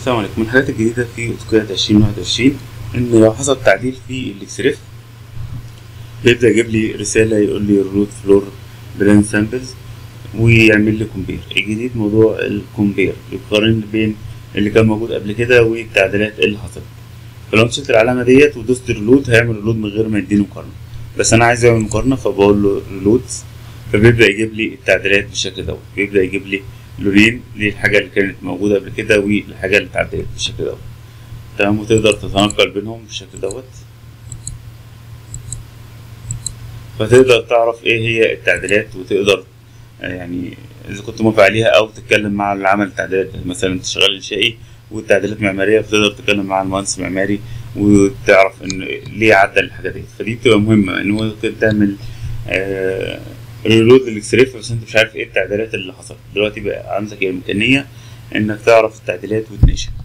السلام عليكم من الحاجات الجديدة في أوتوكاد 2021 إن لو حصل تعديل في الإكسريف بيبدأ يجيب لي رسالة يقول لي الروت فلور بلان سامبلز ويعمل لي كومبير الجديد موضوع الكومبير يقارن بين اللي كان موجود قبل كده والتعديلات اللي حصلت فلو انت شلت العلامة ديت ودوست ريلود هيعمل ريلود من غير ما يديني مقارنة بس أنا عايز أعمل مقارنة فبقول له ريلودز فبيبدأ يجيب لي التعديلات بالشكل دوت بيبدأ يجيب لي لونين للحاجة اللي كانت موجودة قبل كده والحاجة اللي اتعدلت بالشكل دوت تمام وتقدر تتنقل بينهم بالشكل دوت فتقدر تعرف ايه هي التعديلات وتقدر يعني اذا كنت موافق عليها او تتكلم مع اللي عمل التعديلات مثلا انت شغال انشائي والتعديلات معماريه فتقدر تتكلم مع المهندس المعماري وتعرف ان ليه عدل الحاجه دي فدي بتبقى مهمه ان هو ممكن تعمل آه ريلود للاكسريف بس انت مش عارف ايه التعديلات اللي حصلت دلوقتي بقى عندك الامكانيه انك تعرف التعديلات وتناقشها